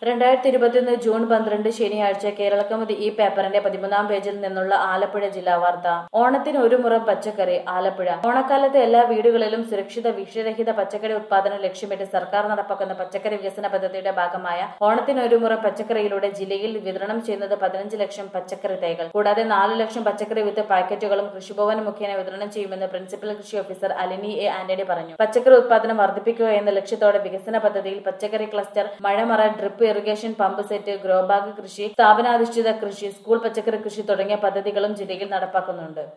രണ്ടായിരത്തി ഇരുപത്തിയൊന്ന് ജൂൺ പന്ത്രണ്ട് ശനിയാഴ്ച കേരളക്കൗമുദി ഈ പേപ്പറിന്റെ പതിമൂന്നാം പേജിൽ നിന്നുള്ള ആലപ്പുഴ ജില്ലാ വാർത്ത ഓണത്തിന് ഒരു മുറം പച്ചക്കറി ആലപ്പുഴ ഓണക്കാലത്ത് എല്ലാ വീടുകളിലും സുരക്ഷിത വിഷരഹിത പച്ചക്കറി ഉത്പാദനം ലക്ഷ്യമിട്ട് സർക്കാർ നടപ്പാക്കുന്ന പച്ചക്കറി വികസന പദ്ധതിയുടെ ഭാഗമായ ഓണത്തിന് ഒരു മുറം പച്ചക്കറിയിലൂടെ ജില്ലയിൽ വിതരണം ചെയ്യുന്നത് പതിനഞ്ച് ലക്ഷം പച്ചക്കറി തൈകൾ കൂടാതെ നാല് ലക്ഷം പച്ചക്കറി വിത്ത് പാക്കറ്റുകളും കൃഷിഭവൻ മുഖേന വിതരണം ചെയ്യുമെന്ന് പ്രിൻസിപ്പൽ കൃഷി ഓഫീസർ അലിനി എ ആന്റണി പറഞ്ഞു പച്ചക്കറി ഉത്പാദനം വർദ്ധിപ്പിക്കുക എന്ന ലക്ഷ്യത്തോടെ വികസന പദ്ധതിയിൽ പച്ചക്കറി ക്ലസ്റ്റർ മഴമറ drip irrigation pump set growbag കൃഷി സ്ഥാപനാധിഷ്ഠിത കൃഷി സ്കൂൾ പച്ചക്കറി കൃഷി തുടങ്ങിയ പദ്ധതികളും ജില്ലയിൽ നടപ്പാക്കുന്നുണ്ട്